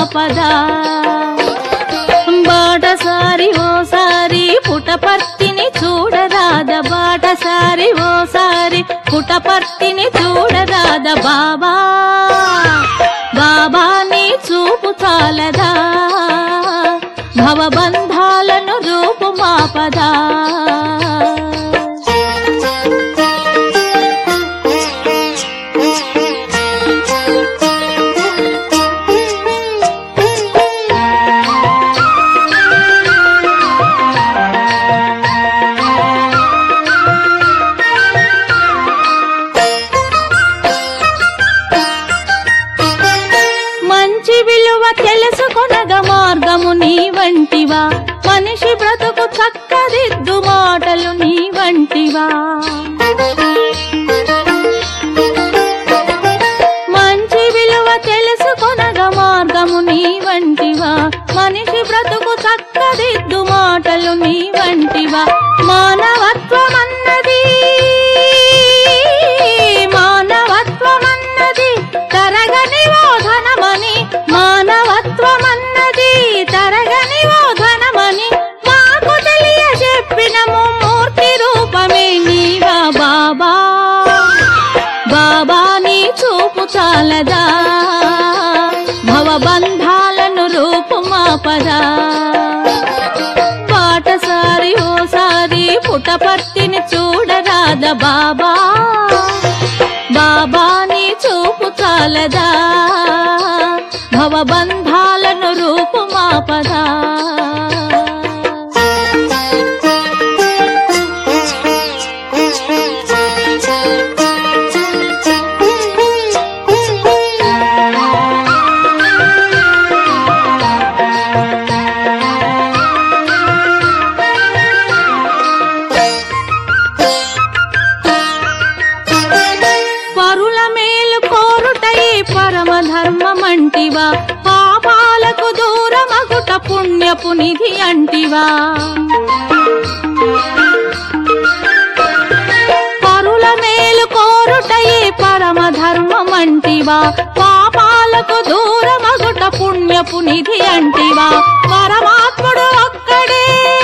మాపదా బాటసారి ఓసారి పుటపర్తిని చూడరాద బాటసారి ఓసారి పుటపర్తిని చూడరాద బాబా బాబా నీ చూపు చాలదా భవబంధాలను రూపు మాపదా మంచి విలువ తెలుసుకొనగ మార్గము నీ వంటివా మనిషి బ్రతుకు చక్కదిద్దు మాటలు నీ వంటివా మంచి విలువ తెలుసుకొనగ మార్గము నీ వంటివా మనిషి బ్రతుకు చక్కదిద్దు మాటలు నీ వంటివా మానవత్వమన్నది మానవత్వమన్నది తరగని ఓధనమని మానవత్వమన్నది తరగని ఓధనమని మాకు తెలియ చెప్పిన మూర్తి రూపమే నీవా బాబా బాబా నీ చూపు చాలదా భవబంధాలను రూపు మాపదా బాటసారి ఓసారి పుటపర్తిని చూడరాద బాబా బాబా నీ చూపు చాలదా భవబంధాలను రూపు మాపదా పరుల మేలు కోరుటై పరమ ధర్మమంటివా పాపాలకు దూరమగుట పుణ్యపు నిధి అంటివా పరుల మేలు కోరుటై పరమ ధర్మమంటివా పాపాలకు దూరమగుట పుణ్యపు నిధి అంటివా పరమాత్ముడు ఒక్కడే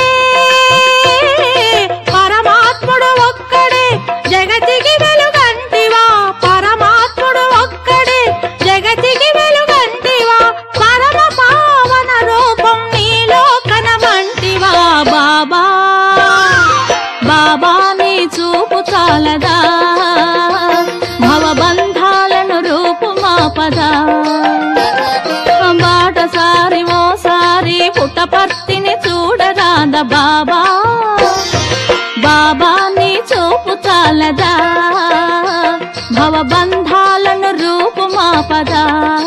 పరమాత్ముడు ఒక్కడే జగతికి వెలుగంటివా పరమాత్ముడు ఒక్కడే జగతికి వెలుగంటివా పరమ పావన రూపం నీలో కనమంటివా బాబా బాబా నీ చూపు చాలదా భవబంధాలను రూపు మాపదా బాటసారి ఓసారి పుట్టపర్తిని చూడరాద బాబా బాబా నీ చూపు చాలదా భవబంధాలను రూపు మాపదా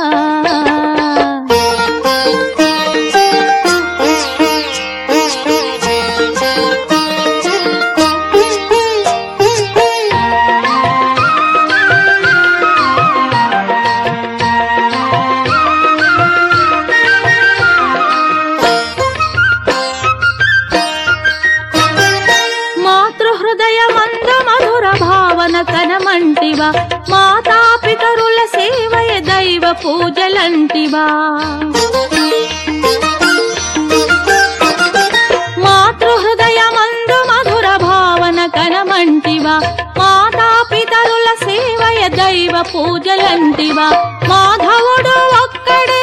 మాతృహృదయమంద మధుర భావన కనమంటివా మాతాపితరుల సేవయ దైవ పూజలంటివా మాతృహృదయమందు మధుర భావన కనమంటివా మాతాపితరుల సేవయ దైవ పూజలంటివా మాధవుడు ఒక్కడే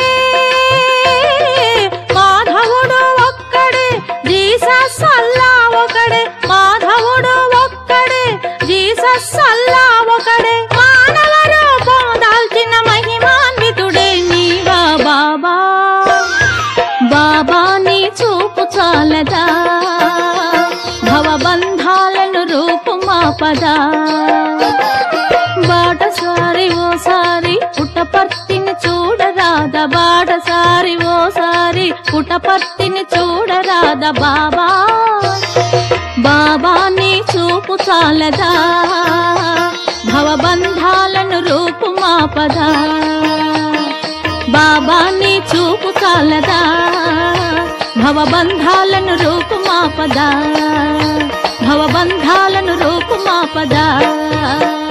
మాధవుడు ఒక్కడే జీసస్ అల్లా ఒకడే మాధవుడు ఒక్కడే జీసస్ అల్లా ఒకడే మానవ రూపం దాల్చిన మహిమాన్వితుడే నీవా బాబా బాబా నీ చూపు చాలదా భవబంధాలను రూపు మాపదా బాటసారి ఓసారి పుట్టపర్తిని చూడరాద బాటసారి ఓసారి పుట్టపర్తిని చూడరాద బాబా బాబా నీ చూపు చాలదా భవబంధాలను రూపు మాపదా బాబా నీ చూపు చాలదా భవబంధాలను రూపు మాపదా భవబంధాలను రూపు మాపదా